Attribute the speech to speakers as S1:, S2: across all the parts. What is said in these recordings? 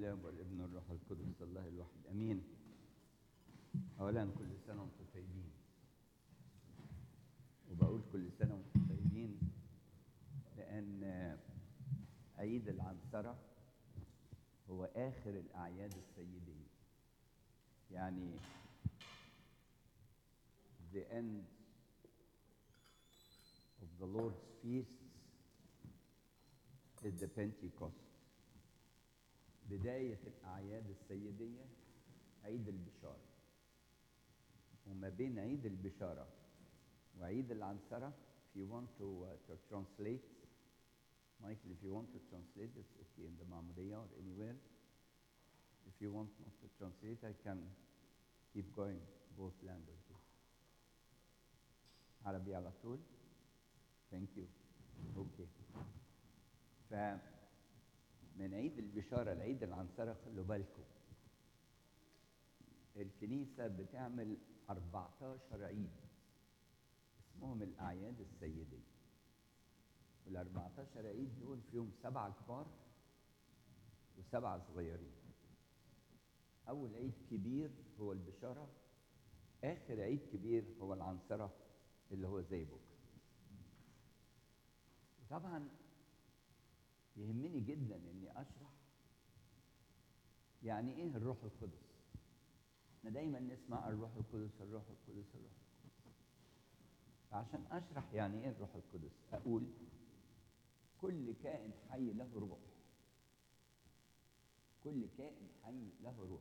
S1: الاب والابن والروح القدس الله الواحد امين اولا كل سنه وانتم طيبين وبقول كل سنه وانتم طيبين لان عيد العنصره هو اخر الاعياد السيديه يعني the end of the Lord's feasts is the Pentecost بداية الأعياد السيدية عيد البشارة وما بين عيد البشارة وعيد العنصرة if you want to, uh, to translate Michael if you want to translate it's okay in the Mamriya or anywhere if you want not to translate I can keep going both languages عربي على طول thank you okay ف من عيد البشاره لعيد العنصره خلوا بالكم الكنيسه بتعمل 14 عيد اسمهم الاعياد السيديه وال 14 عيد دول فيهم سبعه كبار وسبعه صغيرين اول عيد كبير هو البشاره اخر عيد كبير هو العنصره اللي هو زي بكره طبعا يهمني جدا اني اشرح يعني ايه الروح القدس احنا دايما نسمع الروح القدس الروح القدس الروح القدس فعشان اشرح يعني ايه الروح القدس اقول كل كائن حي له روح كل كائن حي له روح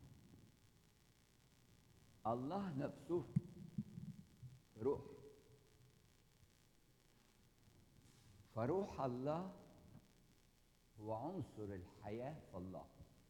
S1: الله نفسه روح فروح الله هو عنصر الحياة في الله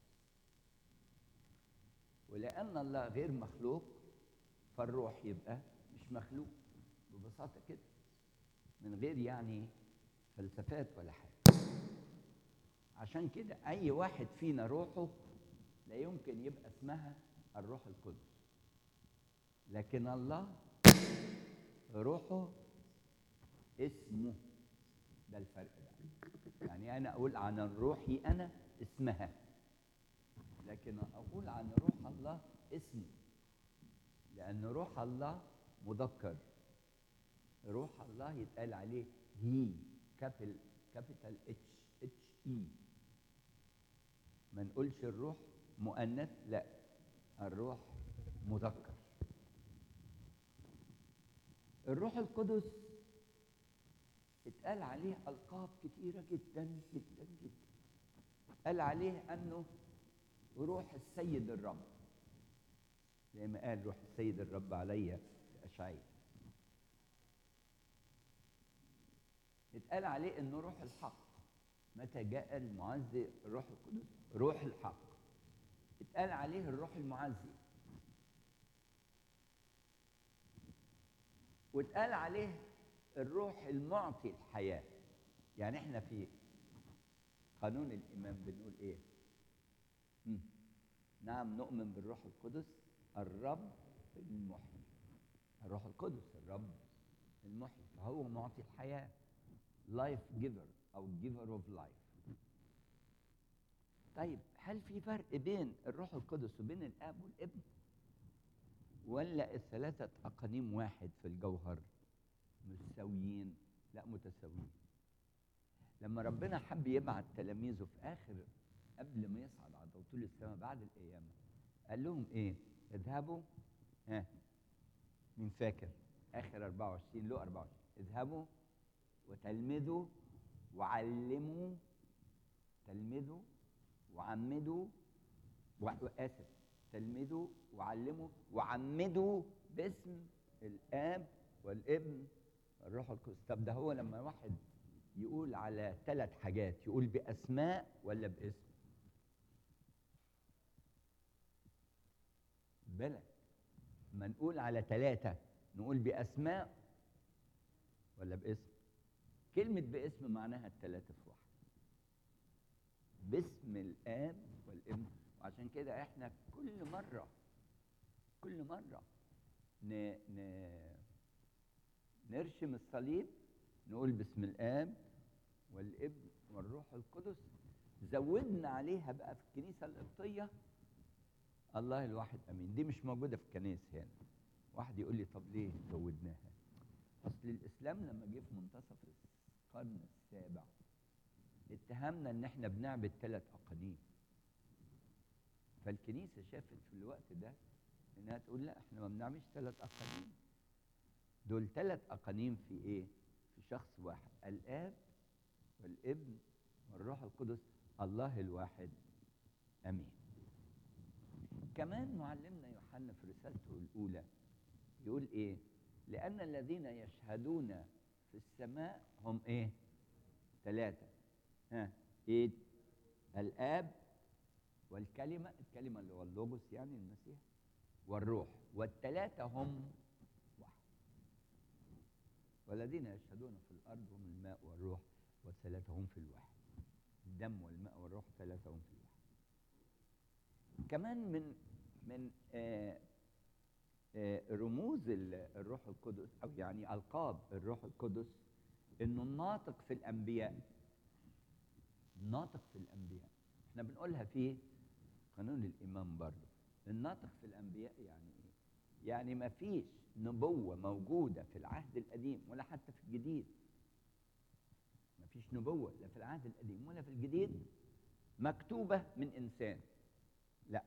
S1: ولأن الله غير مخلوق فالروح يبقى مش مخلوق ببساطة كده من غير يعني فلسفات ولا حاجة عشان كده أي واحد فينا روحه لا يمكن يبقى اسمها الروح القدس لكن الله روحه اسمه ده الفرق ده يعني انا اقول عن روحي انا اسمها لكن اقول عن روح الله اسمه لان روح الله مذكر روح الله يتقال عليه هي كابل كابيتال اتش اتش اي ما نقولش الروح مؤنث لا الروح مذكر الروح القدس اتقال عليه ألقاب كتيرة جدا جدا جدا قال عليه أنه روح السيد الرب زي ما قال روح السيد الرب عليا أشعياء اتقال عليه أنه روح الحق متى جاء المعزي الروح القدس روح الحق اتقال عليه الروح المعزي واتقال عليه الروح المعطي الحياة يعني احنا في قانون الإيمان بنقول ايه مم. نعم نؤمن بالروح القدس الرب المحيي الروح القدس الرب المحيي فهو معطي الحياة life giver أو giver of life طيب هل في فرق بين الروح القدس وبين الآب والابن ولا الثلاثة أقانيم واحد في الجوهر متساويين لا متساويين لما ربنا حب يبعت تلاميذه في اخر قبل ما يصعد على طول السماء بعد القيامه قال لهم ايه اذهبوا ها مين فاكر اخر 24 له 24 اذهبوا وتلمذوا وعلموا تلمذوا وعمدوا واسف تلمذوا وعلموا وعمدوا باسم الاب والابن الروح القدس طب ده هو لما واحد يقول على ثلاث حاجات يقول باسماء ولا باسم بالك ما نقول على ثلاثة نقول بأسماء ولا باسم كلمة باسم معناها الثلاثة في واحد باسم الآب والابن وعشان كده احنا كل مرة كل مرة ن... ن... نرشم الصليب نقول باسم الاب والابن والروح القدس زودنا عليها بقى في الكنيسه القبطيه الله الواحد امين دي مش موجوده في الكنائس هنا واحد يقول لي طب ليه زودناها اصل الاسلام لما جه في منتصف القرن السابع اتهمنا ان احنا بنعبد ثلاث اقانيم فالكنيسه شافت في الوقت ده انها تقول لا احنا ما بنعملش ثلاث اقانيم دول ثلاث اقانيم في ايه في شخص واحد الاب والابن والروح القدس الله الواحد امين كمان معلمنا يوحنا في رسالته الاولى يقول ايه لان الذين يشهدون في السماء هم ايه ثلاثه ها ايه الاب والكلمه الكلمه اللي هو اللوجوس يعني المسيح والروح والثلاثه هم واحد والذين يشهدون في الارض هم الماء والروح والثلاثه هم في الواحد الدم والماء والروح ثلاثه هم في الواحد كمان من من آه آه رموز الروح القدس او يعني القاب الروح القدس انه الناطق في الانبياء الناطق في الانبياء احنا بنقولها في قانون الامام برضه الناطق في الانبياء يعني ايه يعني ما فيش نبوه موجوده في العهد القديم ولا حتى في الجديد ما فيش نبوه لا في العهد القديم ولا في الجديد مكتوبه من انسان لا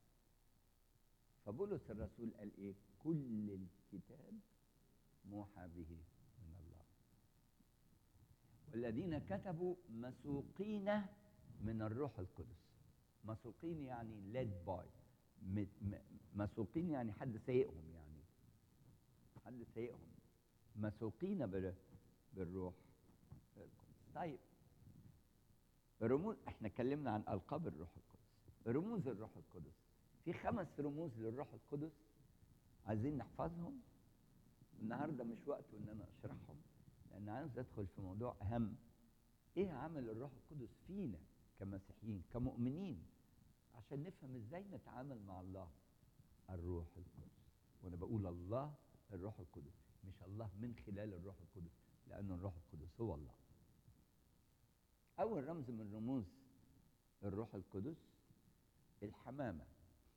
S1: فبولس الرسول قال ايه كل الكتاب موحى به من الله والذين كتبوا مسوقين من الروح القدس مسوقين يعني led by مسوقين يعني حد سايقهم يعني حد سايقهم مسوقين بالروح القدس طيب رموز احنا اتكلمنا عن القاب الروح القدس رموز الروح القدس في خمس رموز للروح القدس عايزين نحفظهم النهارده مش وقته ان انا اشرحهم لان عايز ادخل في موضوع اهم ايه عمل الروح القدس فينا كمسيحيين كمؤمنين عشان نفهم ازاي نتعامل مع الله الروح القدس وانا بقول الله الروح القدس مش الله من خلال الروح القدس لان الروح القدس هو الله اول رمز من رموز الروح القدس الحمامه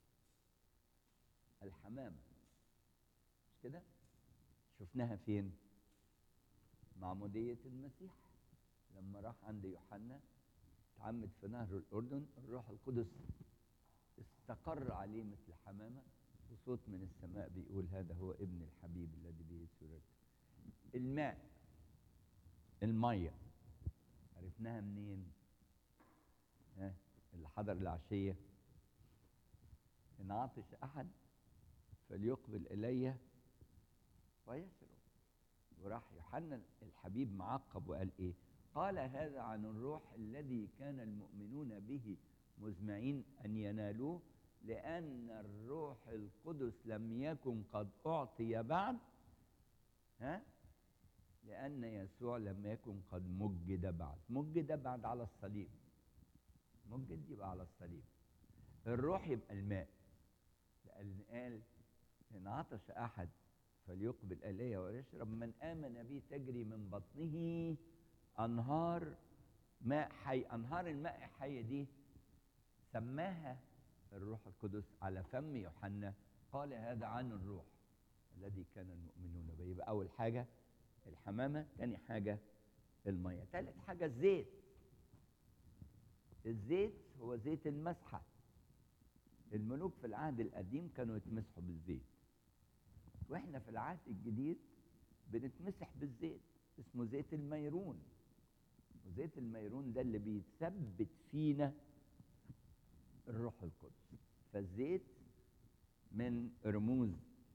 S1: الحمامه مش كده شفناها فين معموديه المسيح لما راح عند يوحنا تعمد في نهر الاردن الروح القدس استقر عليه مثل حمامه وصوت من السماء بيقول هذا هو ابن الحبيب الذي به سررت الماء الميه عرفناها منين ها اللي حضر العشيه ان عطش احد فليقبل الي ويشرب وراح يوحنا الحبيب معقب وقال ايه قال هذا عن الروح الذي كان المؤمنون به مزمعين ان ينالوه لان الروح القدس لم يكن قد اعطي بعد ها لان يسوع لم يكن قد مجد بعد مجد بعد على الصليب مجد يبقى على الصليب الروح يبقى الماء لان قال ان عطش احد فليقبل الي ويشرب من امن بي تجري من بطنه انهار ماء حي انهار الماء الحي دي سماها الروح القدس على فم يوحنا قال هذا عن الروح الذي كان المؤمنون به يبقى اول حاجه الحمامه ثاني حاجه الميه ثالث حاجه الزيت الزيت هو زيت المسحه الملوك في العهد القديم كانوا يتمسحوا بالزيت واحنا في العهد الجديد بنتمسح بالزيت اسمه زيت الميرون وزيت الميرون ده اللي بيثبت فينا الروح القدس فالزيت من رموز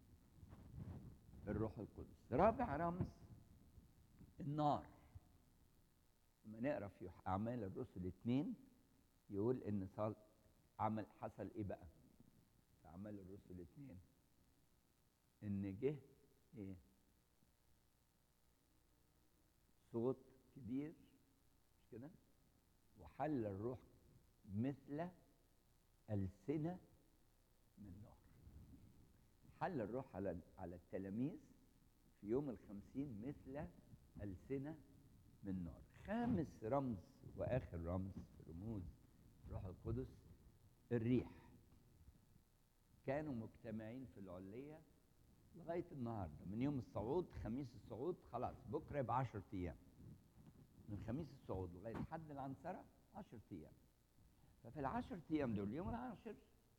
S1: الروح القدس رابع رمز النار لما نقرا في اعمال الرسل اثنين يقول ان صار عمل حصل ايه بقى في اعمال الرسل اثنين ان جه ايه صوت كبير مش كده وحل الروح مثل ألسنة من نار حل الروح على على التلاميذ في يوم الخمسين مثل ألسنة من نار خامس رمز وآخر رمز في رموز الروح القدس الريح كانوا مجتمعين في العلية لغاية النهاردة من يوم الصعود خميس الصعود خلاص بكرة يبقى 10 أيام من خميس الصعود لغاية حد العنصرة 10 أيام ففي العشر أيام دول اليوم العاشر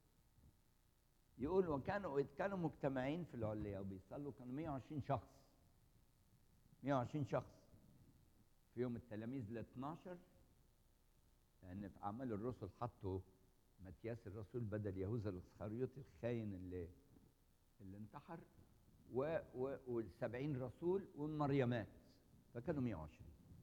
S1: يقول وكانوا إذ كانوا مجتمعين في العلية وبيصلوا كانوا 120 شخص 120 شخص في يوم التلاميذ ال 12 لأن في أعمال الرسل حطوا متياس الرسول بدل يهوذا الاسخريوطي الخاين اللي اللي انتحر و و والسبعين رسول والمريمات فكانوا 120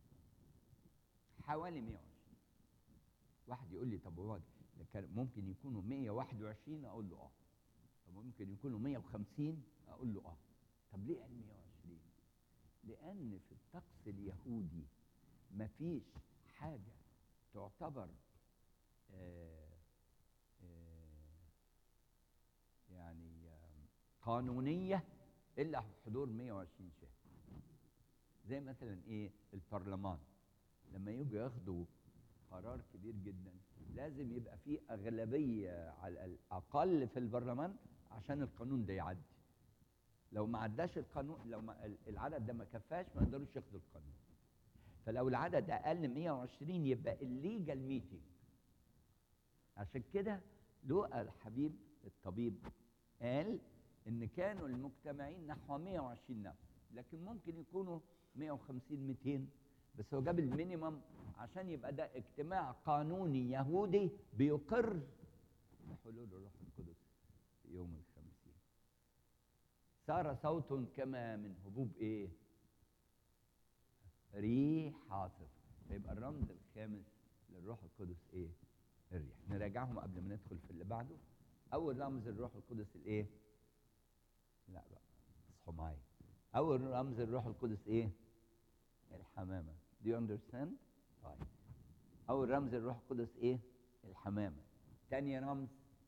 S1: حوالي 120 واحد يقول لي طب هو ده كان ممكن يكونوا 121 اقول له اه طب ممكن يكونوا 150 اقول له اه طب ليه قال 120 لان في الطقس اليهودي مفيش حاجه تعتبر آه آه يعني آه قانونيه الا حضور 120 شهر زي مثلا ايه البرلمان لما يجوا ياخدوا قرار كبير جدا لازم يبقى فيه اغلبيه على الاقل في البرلمان عشان القانون ده يعدي لو ما عداش القانون لو ما العدد ده ما كفاش ما يقدروش ياخدوا القانون فلو العدد اقل من 120 يبقى الليجال ميتنج عشان كده لوقا الحبيب الطبيب قال ان كانوا المجتمعين نحو 120 نفس لكن ممكن يكونوا 150 200 بس هو جاب المينيمم عشان يبقى ده اجتماع قانوني يهودي بيقر بحلول الروح القدس في يوم الخمسين صار صوت كما من هبوب ايه ريح عاصف فيبقى الرمز الخامس للروح القدس ايه الريح نراجعهم قبل ما ندخل في اللي بعده اول رمز الروح القدس الايه لا بقى اصحوا معايا اول رمز الروح القدس ايه الحمامه do you understand طيب اول رمز الروح القدس ايه الحمامه تاني رمز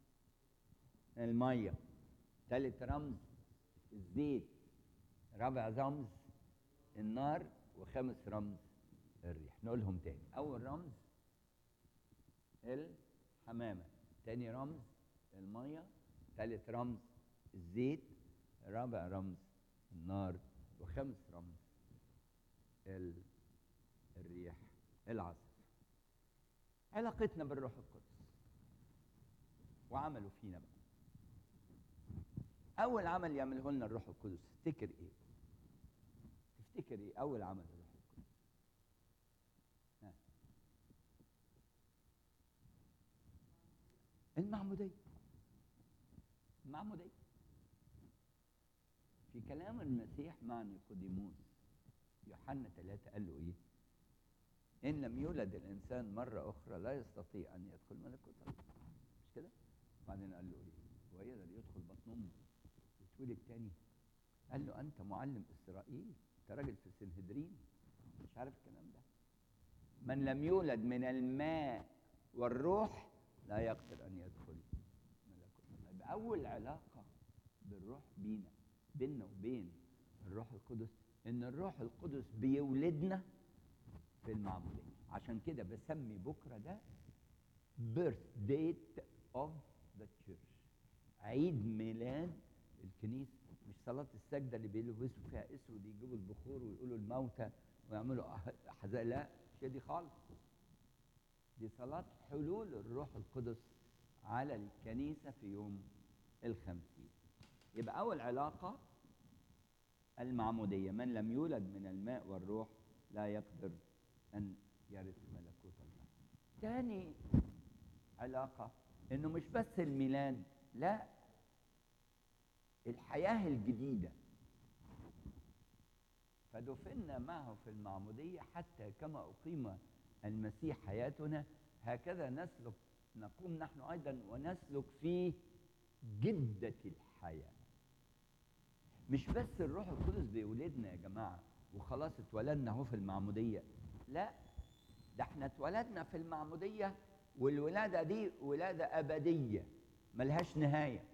S1: الميه تالت رمز الزيت رابع رمز النار وخامس رمز الريح نقولهم تاني اول رمز الحمامه تاني رمز الميه تالت رمز الزيت رابع رمز النار وخامس رمز ال... الريح العاصف علاقتنا بالروح القدس وعمله فينا بقى اول عمل يعمله لنا الروح القدس تفتكر ايه تفتكر ايه اول عمل الروح القدس ها. المعموديه المعموديه في كلام المسيح مع نيقوديموس يوحنا ثلاثة قال له ايه ان لم يولد الانسان مرة اخرى لا يستطيع ان يدخل ملكوت الله مش كده بعدين قال له ايه ويقدر يدخل بطن امه يتولد تاني قال له انت معلم اسرائيل انت راجل في السنهدرين مش عارف الكلام ده من لم يولد من الماء والروح لا يقدر ان يدخل ملكوت الله يبقى اول علاقه بالروح بينا بيننا وبين الروح القدس ان الروح القدس بيولدنا في المعموديه عشان كده بسمي بكره ده birth date of the church عيد ميلاد الكنيسه مش صلاه السجده اللي بيلبسوا فيها اسود يجيبوا البخور ويقولوا الموتى ويعملوا حزاء لا مش دي خالص دي صلاه حلول الروح القدس على الكنيسه في يوم الخمسين يبقى اول علاقه المعموديه من لم يولد من الماء والروح لا يقدر ان يرث ملكوت الله تاني علاقه انه مش بس الميلاد لا الحياه الجديده فدفنا معه في المعموديه حتى كما اقيم المسيح حياتنا هكذا نسلك نقوم نحن ايضا ونسلك في جده الحياه مش بس الروح القدس بيولدنا يا جماعه وخلاص اتولدنا اهو في المعموديه لا ده احنا اتولدنا في المعموديه والولاده دي ولاده ابديه ملهاش نهايه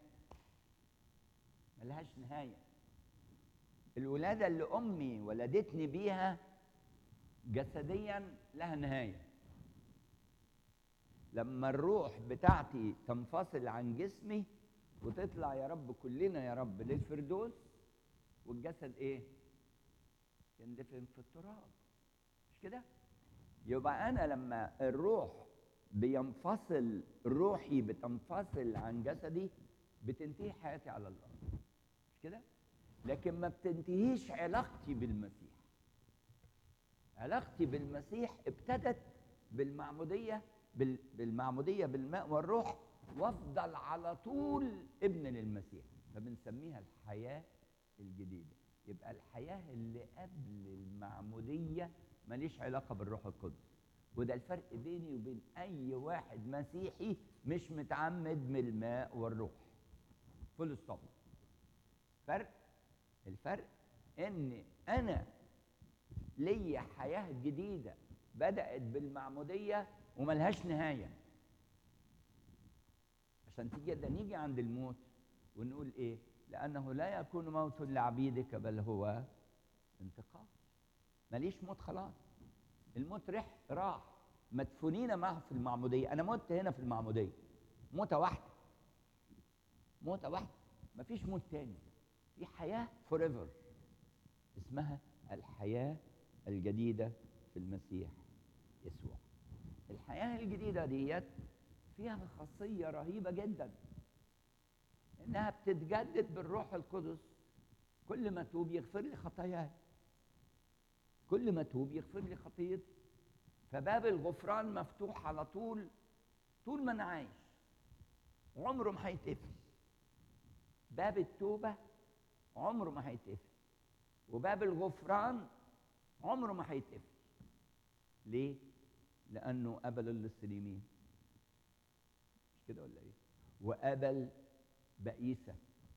S1: ملهاش نهايه الولاده اللي امي ولدتني بيها جسديا لها نهايه لما الروح بتاعتي تنفصل عن جسمي وتطلع يا رب كلنا يا رب للفردوس والجسد ايه يندفن في التراب مش كده يبقى انا لما الروح بينفصل روحي بتنفصل عن جسدي بتنتهي حياتي على الارض مش كده لكن ما بتنتهيش علاقتي بالمسيح علاقتي بالمسيح ابتدت بالمعموديه بال- بالمعموديه بالماء والروح وافضل على طول ابن للمسيح فبنسميها الحياه الجديده يبقى الحياه اللي قبل المعموديه ماليش علاقه بالروح القدس وده الفرق بيني وبين اي واحد مسيحي مش متعمد من الماء والروح فول ستوب فرق الفرق ان انا ليا حياه جديده بدات بالمعموديه وملهاش نهايه عشان تيجي ده نيجي عند الموت ونقول ايه لانه لا يكون موت لعبيدك بل هو انتقام ماليش موت خلاص الموت رح راح مدفونين معه في المعموديه انا مت هنا في المعموديه موته واحده موته واحده مفيش موت تاني في حياه فور ايفر اسمها الحياه الجديده في المسيح يسوع الحياه الجديده ديت فيها خاصيه رهيبه جدا انها بتتجدد بالروح القدس كل ما توب يغفر لي خطاياي كل ما توب يغفر لي خطيتي فباب الغفران مفتوح على طول طول ما انا عايش عمره ما هيتقفل باب التوبه عمره ما هيتقفل وباب الغفران عمره ما هيتقفل ليه لانه قبل اللصينيين مش كده ولا ايه وقبل بئيسه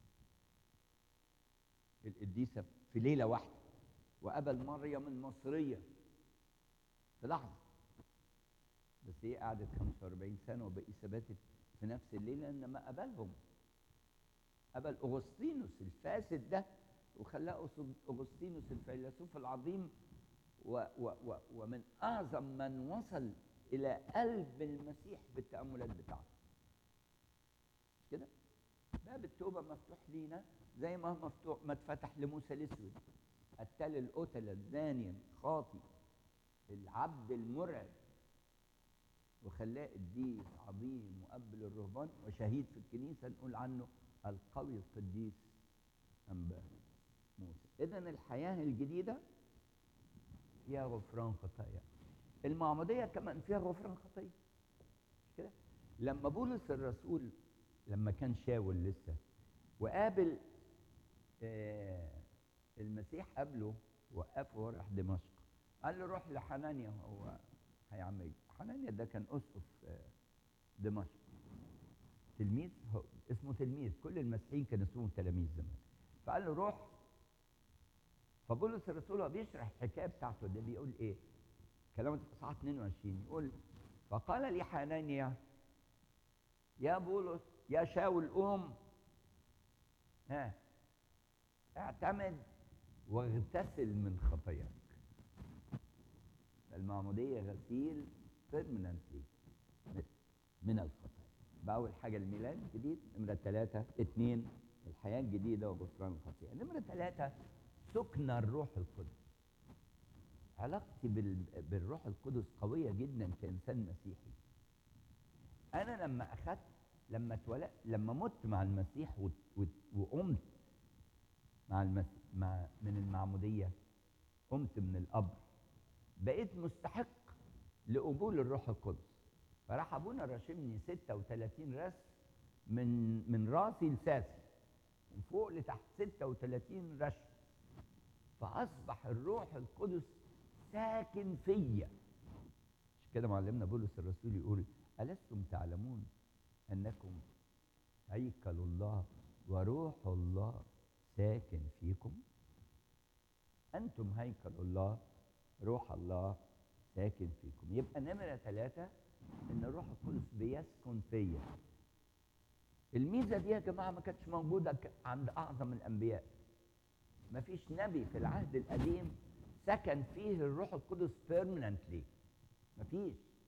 S1: القديسه في ليله واحده وقبل مريم المصريه في لحظه بس هي قعدت 45 سنه وبئيسه باتت في نفس الليله انما قبلهم قبل اغسطينوس الفاسد ده وخلاه أغسط- اغسطينوس الفيلسوف العظيم و و و ومن اعظم من وصل الى قلب المسيح بالتاملات بتاعته مش كده باب التوبه مفتوح لينا زي ما هو مفتوح ما اتفتح لموسى الاسود قتل القتلة الزاني خاطي العبد المرعب وخلاه قديس عظيم وقبل الرهبان وشهيد في الكنيسه نقول عنه القوي القديس انبا موسى اذا الحياه الجديده فيها غفران خطايا المعموديه كمان فيها غفران خطايا مش كده لما بولس الرسول لما كان شاول لسه وقابل آه المسيح قابله وقفه وراح دمشق قال له روح لحنانيا هو هيعمل حنانيا ده كان اسقف آه، دمشق تلميذ هو اسمه تلميذ كل المسيحيين كانوا اسمهم تلاميذ زمان فقال له روح فبولس الرسول هو بيشرح الحكايه بتاعته ده بيقول ايه؟ كلام في اصحاح 22 يقول فقال لي حنانيا يا بولس يا شاول قوم ها اعتمد واغتسل من خطاياك المعمودية غسيل بيرمننتلي من الخطايا بقى أول حاجة الميلاد الجديد نمرة ثلاثة اثنين الحياة الجديدة وغفران الخطيئة نمرة ثلاثة سكن الروح القدس علاقتي بال... بالروح القدس قوية جدا كإنسان مسيحي أنا لما أخذت لما اتولدت لما مت مع المسيح و... و... وقمت مع المسيح مع من المعمودية قمت من القبر بقيت مستحق لقبول الروح القدس فراح ابونا راشمني 36 رسم من من راسي لساسي من فوق لتحت 36 رشم فاصبح الروح القدس ساكن فيا مش كده معلمنا بولس الرسول يقول ألستم تعلمون أنكم هيكل الله وروح الله ساكن فيكم أنتم هيكل الله روح الله ساكن فيكم يبقى نمرة ثلاثة إن الروح القدس بيسكن فيا الميزة دي يا جماعة ما كانتش موجودة ك- عند أعظم الأنبياء ما فيش نبي في العهد القديم سكن فيه الروح القدس بيرمننتلي ما فيش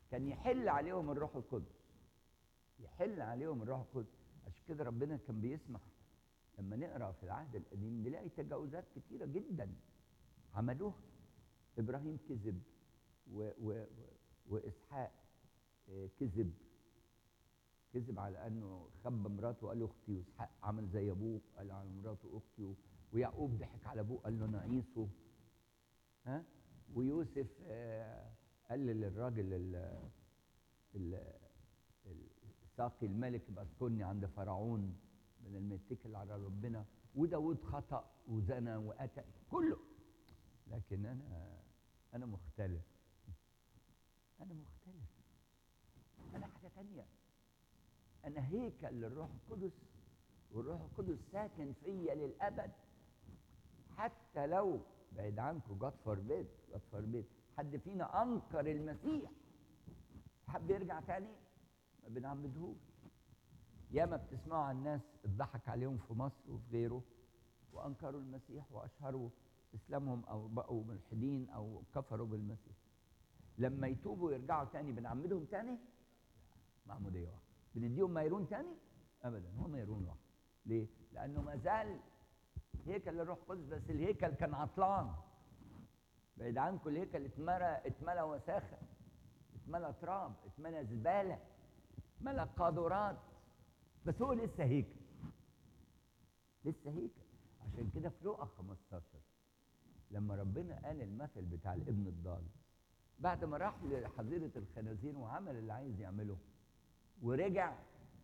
S1: كان يحل عليهم الروح القدس يحل عليهم الروح القدس عشان كده ربنا كان بيسمح لما نقرا في العهد القديم نلاقي تجاوزات كتيره جدا عملوها ابراهيم كذب و و و واسحاق آه، كذب كذب على انه خبى مراته وقال له اختي واسحاق عمل زي ابوه قال على مراته اختي و- ويعقوب ضحك على ابوه قال له انا عيسو ها ويوسف آه، قال للراجل ال- ال- ال- ساقي الملك بذكرني عند فرعون بدل ما يتكل على ربنا وداود خطأ وزنى وقتل كله لكن انا انا مختلف انا مختلف انا حاجه تانية انا هيكل للروح القدس والروح القدس ساكن فيا للابد حتى لو بعيد عنكم جاد فور بيت جاد فور بيت حد فينا انكر المسيح حب يرجع تاني ما بنعبدهوش ياما بتسمعوا عن ناس اتضحك عليهم في مصر وفي غيره وانكروا المسيح واشهروا اسلامهم او بقوا ملحدين او كفروا بالمسيح لما يتوبوا ويرجعوا تاني بنعمدهم تاني لا، معموديه واحده بنديهم ميرون تاني ابدا هو ميرون واحد ليه لانه ما زال هيكل للروح القدس بس الهيكل كان عطلان بعيد عنكم الهيكل اتملى اتملى وساخه اتملى تراب اتملى زباله اتملى قاذورات بس هو لسه هيكل لسه هيكل عشان كده في لقا 15 لما ربنا قال المثل بتاع الابن الضال بعد ما راح لحظيرة الخنازير وعمل اللي عايز يعمله ورجع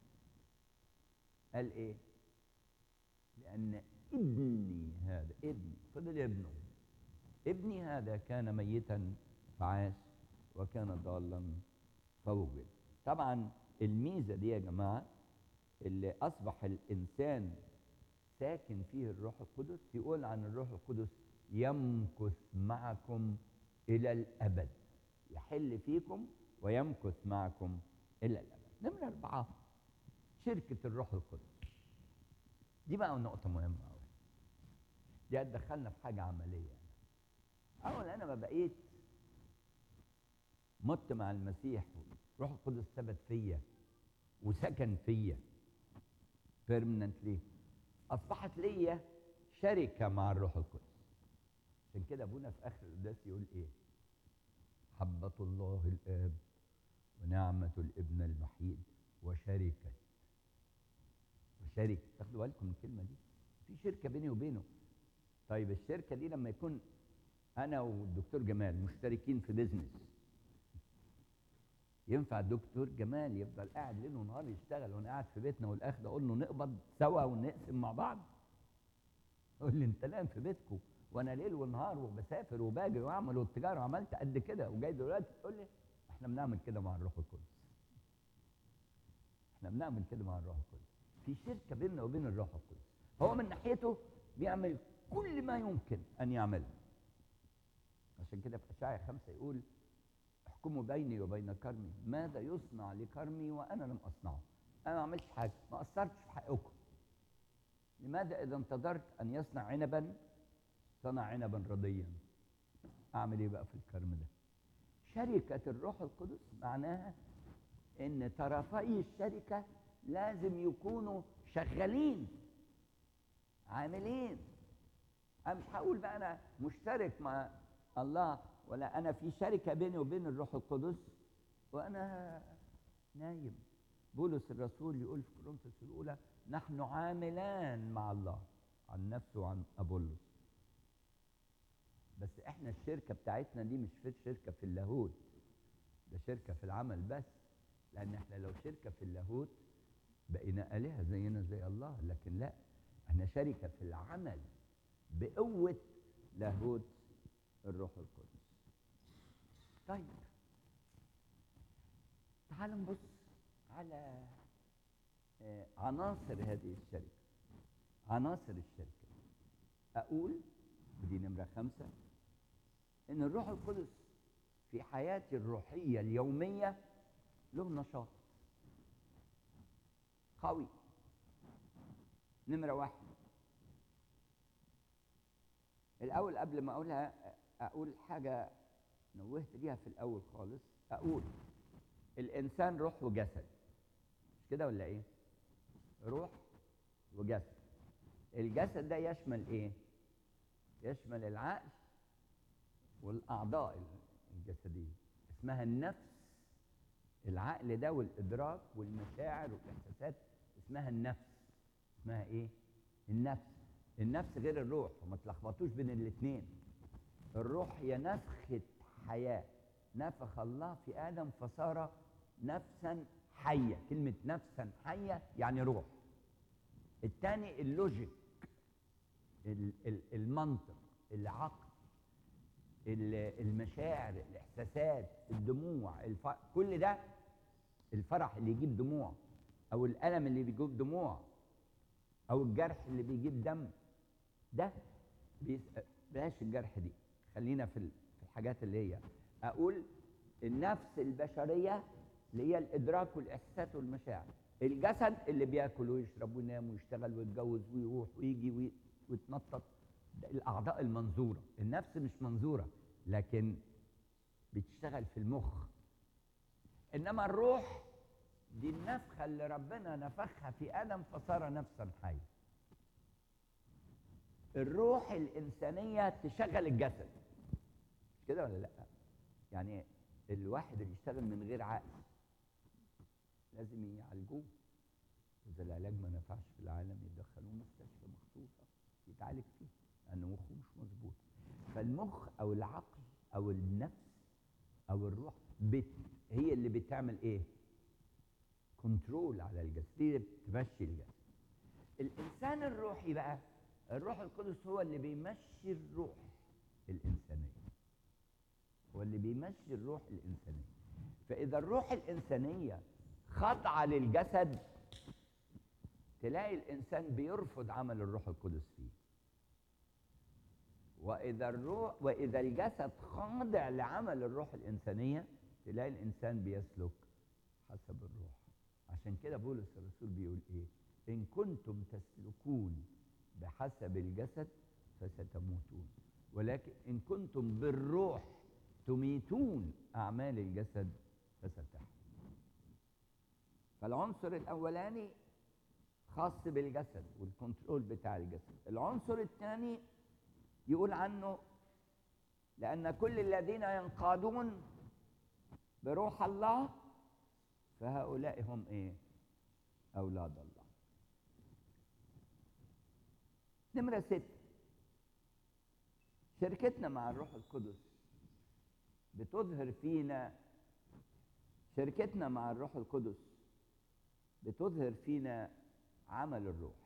S1: قال ايه لأن ابني هذا ابني فضل ابنه ابني هذا كان ميتا فعاش وكان ضالا فوجد طبعا الميزة دي يا جماعة اللي أصبح الإنسان ساكن فيه الروح القدس يقول عن الروح القدس يمكث معكم إلى الأبد يحل فيكم ويمكث معكم إلى الأبد نمرة أربعة شركة الروح القدس دي بقى نقطة مهمة أوي دي هتدخلنا في حاجة عملية أول أنا ما بقيت مت مع المسيح روح القدس ثبت فيا وسكن فيا بيرمننتلي اصبحت ليا شركه مع الروح القدس عشان كده ابونا في اخر القداس يقول ايه محبة الله الاب ونعمة الابن الوحيد وشركة وشركة تاخدوا بالكم من الكلمة دي في شركة بيني وبينه طيب الشركة دي لما يكون أنا والدكتور جمال مشتركين في بيزنس ينفع الدكتور جمال يفضل قاعد ليل ونهار يشتغل وانا قاعد في بيتنا والاخ ده اقول له نقبض سوا ونقسم مع بعض يقول لي انت نايم في بيتكم وانا ليل ونهار وبسافر وباجي واعمل والتجاره وعملت قد كده وجاي دلوقتي تقول لي احنا بنعمل كده مع الروح القدس احنا بنعمل كده مع الروح القدس في شركه بيننا وبين الروح القدس هو من ناحيته بيعمل كل ما يمكن ان يعمله عشان كده في اشعياء خمسه يقول احكموا بيني وبين كرمي ماذا يصنع لكرمي وانا لم اصنعه انا ما عملتش حاجه ما قصرتش في حقكم لماذا اذا انتظرت ان يصنع عنبا صنع عنبا رضيا اعمل ايه بقى في الكرم ده شركه الروح القدس معناها ان طرفي الشركه لازم يكونوا شغالين عاملين انا مش هقول بقى انا مشترك مع الله ولا انا في شركه بيني وبين الروح القدس وانا نايم بولس الرسول يقول في كورنثوس الاولى نحن عاملان مع الله عن نفسه وعن ابولس بس احنا الشركه بتاعتنا دي مش في شركه في اللاهوت ده شركه في العمل بس لان احنا لو شركه في اللاهوت بقينا الهه زينا زي الله لكن لا احنا شركه في العمل بقوه لاهوت الروح القدس طيب تعال نبص على آه، عناصر هذه الشركة عناصر الشركة أقول ودي نمرة خمسة إن الروح القدس في حياتي الروحية اليومية له نشاط قوي نمرة واحد الأول قبل ما أقولها أقول حاجة نوهت ليها في الأول خالص أقول الانسان روح وجسد مش كده ولا ايه روح وجسد الجسد ده يشمل ايه يشمل العقل والاعضاء الجسديه اسمها النفس العقل ده والادراك والمشاعر والاحساسات اسمها النفس اسمها ايه النفس النفس غير الروح وما تلخبطوش بين الاثنين الروح هي نفخه حياه نفخ الله في ادم فصار نفسا حيه كلمه نفسا حيه يعني روح الثاني اللوجيك ال- ال- المنطق العقل ال- المشاعر الاحساسات الدموع الف... كل ده الفرح اللي يجيب دموع او الالم اللي بيجيب دموع او الجرح اللي بيجيب دم ده بيس... بلاش الجرح دي خلينا في ال- في الحاجات اللي هي اقول النفس البشريه اللي هي الادراك والاحساسات والمشاعر الجسد اللي بياكل ويشرب وينام ويشتغل ويتجوز ويروح ويجي وي- ويتنطط ده الاعضاء المنظوره النفس مش منظوره لكن بتشتغل في المخ انما الروح دي النفخه اللي ربنا نفخها في ادم فصار نفسا حيا الروح الانسانيه تشغل الجسد مش كده ولا لا يعني الواحد اللي يشتغل من غير عقل لازم يعالجوه اذا العلاج ما نفعش في العالم يدخلوه مستشفى مخصوصه يتعالج فيه لان مخه مش مظبوط فالمخ او العقل او النفس او الروح بت هي اللي بتعمل ايه كنترول على الجسد هي اللي بتمشي الجسد الانسان الروحي بقى الروح القدس هو اللي بيمشي الروح الانسانيه هو اللي بيمشي الروح الانسانيه فاذا الروح الانسانيه خاضعه للجسد تلاقي الانسان بيرفض عمل الروح القدس فيه واذا الروح واذا الجسد خاضع لعمل الروح الانسانيه تلاقي الانسان بيسلك حسب الروح عشان كده بولس الرسول بيقول ايه ان كنتم تسلكون بحسب الجسد فستموتون ولكن ان كنتم بالروح تميتون اعمال الجسد فستحيا فالعنصر الاولاني خاص بالجسد والكنترول بتاع الجسد العنصر الثاني يقول عنه لأن كل الذين ينقادون بروح الله فهؤلاء هم إيه؟ أولاد الله. نمرة ستة شركتنا مع الروح القدس بتظهر فينا شركتنا مع الروح القدس بتظهر فينا عمل الروح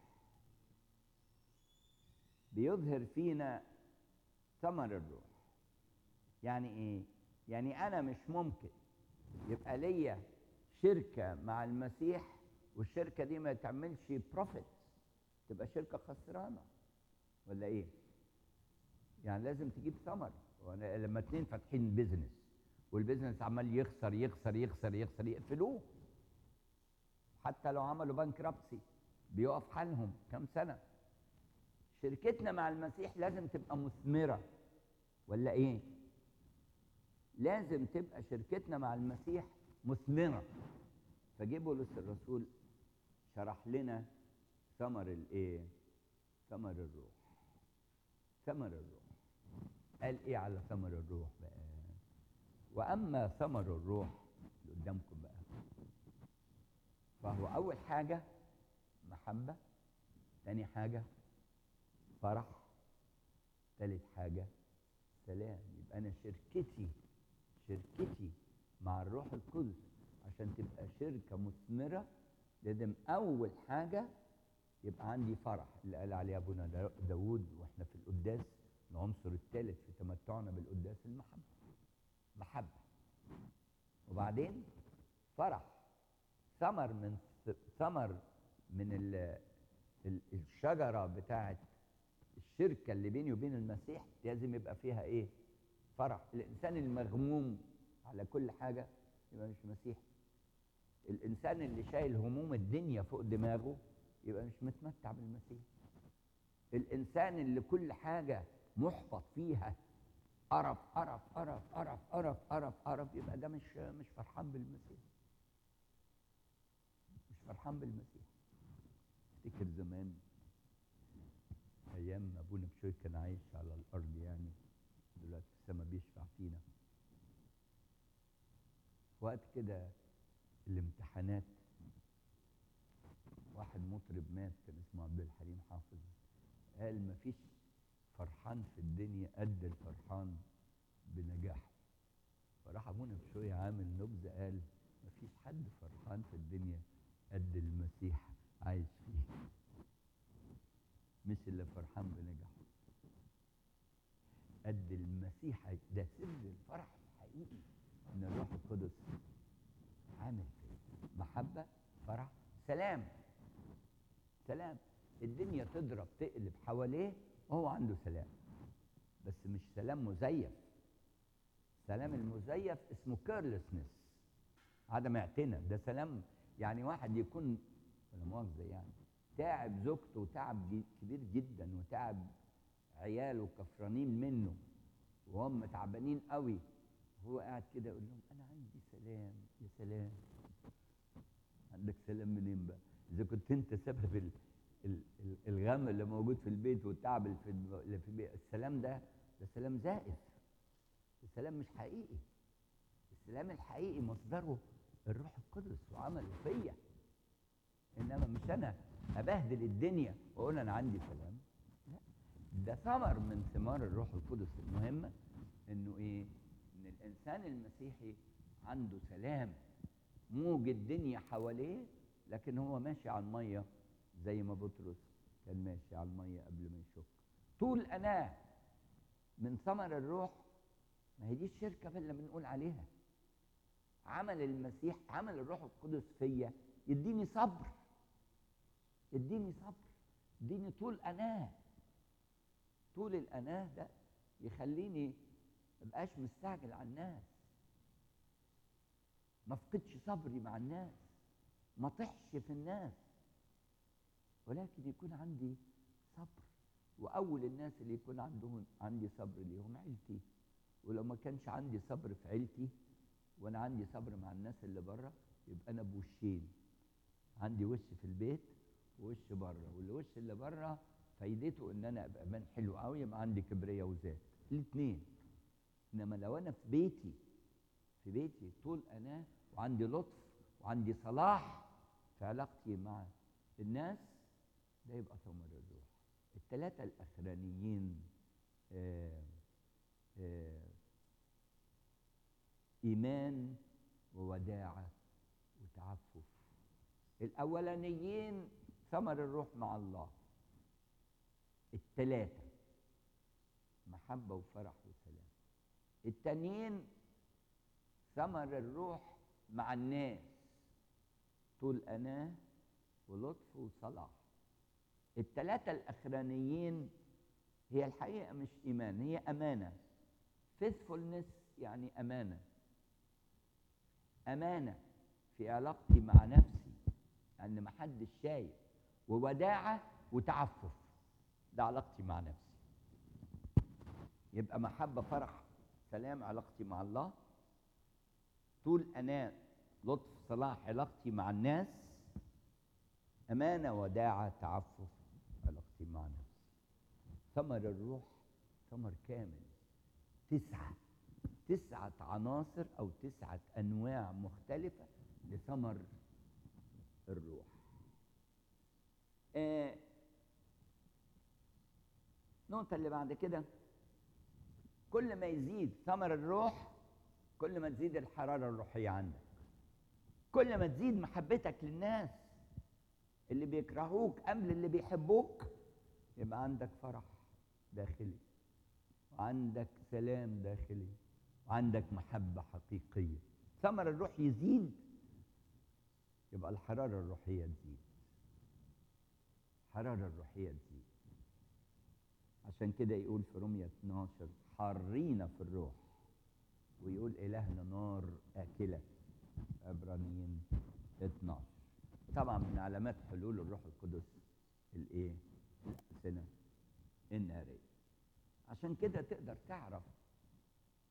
S1: بيظهر فينا ثمر الروح يعني ايه يعني انا مش ممكن يبقى ليا شركه مع المسيح والشركه دي ما تعملش بروفيت تبقى شركه خسرانه ولا ايه يعني لازم تجيب ثمر وانا لما اتنين فاتحين بيزنس والبيزنس عمال يخسر يخسر يخسر يخسر يقفلوه حتى لو عملوا بانكرابسي بيقف حالهم كام سنه شركتنا مع المسيح لازم تبقى مثمرة ولا ايه؟ لازم تبقى شركتنا مع المسيح مثمرة فجه بولس الرسول شرح لنا ثمر الايه؟ ثمر الروح ثمر الروح قال ايه على ثمر الروح بقى؟ واما ثمر الروح اللي قدامكم بقى فهو اول حاجة محبة تاني حاجة فرح ثالث حاجة سلام يبقى أنا شركتي شركتي مع الروح القدس عشان تبقى شركة مثمرة لازم أول حاجة يبقى عندي فرح اللي قال عليه أبونا دا- داود وإحنا في القداس العنصر الثالث في تمتعنا بالقداس المحبة محبة وبعدين فرح ثمر من ثمر من ال- ال- الشجرة بتاعت الشركه اللي بيني وبين المسيح لازم يبقى فيها ايه؟ فرح، الانسان المغموم على كل حاجه يبقى مش مسيحي. الانسان اللي شايل هموم الدنيا فوق دماغه يبقى مش متمتع بالمسيح. الانسان اللي كل حاجه محبط فيها قرف قرف قرف قرف قرف قرف قرف يبقى ده مش مش فرحان بالمسيح. فرحان بالمسيح افتكر زمان ايام ما ابونا بشوي كان عايش على الارض يعني دلوقتي في السما بيشفع فينا في وقت كده الامتحانات واحد مطرب مات كان اسمه عبد الحليم حافظ قال مفيش فرحان في الدنيا قد الفرحان بنجاحه فراح ابونا بشويه عامل نبذه قال مفيش حد فرحان في الدنيا قد المسيح عايش فيه مش اللي فرحان بنجاحه قد المسيح عايش. ده سر الفرح الحقيقي ان الروح القدس عامل فيه محبه فرح سلام سلام الدنيا تضرب تقلب حواليه وهو عنده سلام بس مش سلام مزيف سلام المزيف اسمه كيرلسنس عدم اعتناء ده سلام يعني واحد يكون ولا مؤاخذه يعني تعب زوجته تعب جي- كبير جدا وتعب عياله كفرانين منه وهم تعبانين قوي هو قاعد كده يقول لهم انا عندي سلام يا سلام عندك سلام منين بقى اذا كنت انت سبب ال ال ال الغم اللي موجود في البيت والتعب اللي في الب- اللي في البيت السلام ده ده سلام زائف السلام مش حقيقي السلام الحقيقي مصدره الروح القدس وعمله فيا انما مش انا ابهدل الدنيا واقول انا عندي سلام لا ده ثمر من ثمار الروح القدس المهمه انه ايه ان الانسان المسيحي عنده سلام موج الدنيا حواليه لكن هو ماشي على الميه زي ما بطرس كان ماشي على الميه قبل ما يشك طول اناه من ثمر الروح ما هي دي الشركه اللي بنقول عليها عمل المسيح عمل الروح القدس فيا يديني صبر يديني صبر يديني طول اناه طول الاناه ده يخليني مبقاش مستعجل على الناس ما افقدش صبري مع الناس ما طحش في الناس ولكن يكون عندي صبر واول الناس اللي يكون عندهم عندي صبر ليهم عيلتي ولو ما كانش عندي صبر في عيلتي وانا عندي صبر مع الناس اللي بره يبقى انا بوشين عندي وش في البيت ووش بره والوش اللي بره فايدته ان انا ابقى مان حلو قوي يبقى عندي كبرياء وذات الاثنين انما لو انا في بيتي في بيتي طول انا وعندي لطف وعندي صلاح في علاقتي مع الناس ده يبقى ثمر الروح الثلاثة الأخرانيين آه آه إيمان ووداعة وتعفف الأولانيين ثمر الروح مع الله الثلاثة محبة وفرح وسلام التانيين ثمر الروح مع الناس طول أناه ولطف وصلاح الثلاثة الأخرانيين هي الحقيقة مش إيمان هي أمانة faithfulness يعني أمانة أمانة في علاقتي مع نفسي أن محدش شايف ووداعة وتعفف ده علاقتي مع نفسي يبقى محبة فرح سلام علاقتي مع الله طول أناة لطف صلاح علاقتي مع الناس أمانة وداعة تعفف علاقتي مع نفسي ثمر الروح ثمر كامل تسعة تسعة عناصر أو تسعة أنواع مختلفة لثمر الروح آه النقطة اللي بعد كده كل ما يزيد ثمر الروح كل ما تزيد الحرارة الروحية عندك كل ما تزيد محبتك للناس اللي بيكرهوك قبل اللي بيحبوك يبقى عندك فرح داخلي وعندك سلام داخلي وعندك محبة حقيقية ثمر الروح يزيد يبقى الحرارة الروحية تزيد الحرارة الروحية تزيد عشان كده يقول في رمية 12 حارين في الروح ويقول إلهنا نار آكلة عبرانيين 12 طبعا من علامات حلول الروح القدس الايه؟ الألسنة النارية عشان كده تقدر تعرف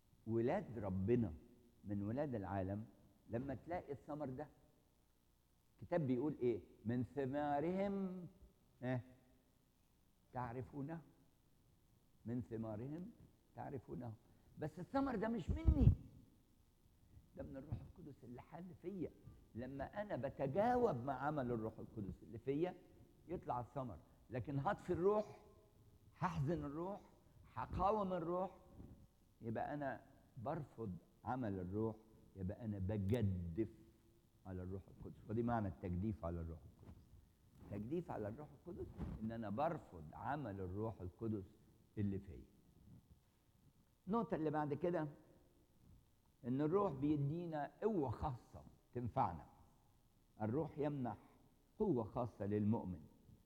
S1: ولاد ربنا من ولاد العالم لما تلاقي الثمر ده الكتاب بيقول ايه من ثمارهم ها تعرفونه من ثمارهم تعرفونه بس الثمر ده مش مني ده من الروح القدس اللي حل فيا لما انا بتجاوب مع عمل الروح القدس اللي فيا يطلع الثمر لكن هطفي الروح هحزن الروح هقاوم الروح يبقى انا برفض عمل الروح يبقى انا بجدف على الروح القدس ودي معنى التجديف على الروح القدس تجديف على الروح القدس ان انا برفض عمل الروح القدس اللي فيا النقطة اللي بعد كده ان الروح بيدينا قوة خاصة تنفعنا الروح يمنح قوة خاصة للمؤمن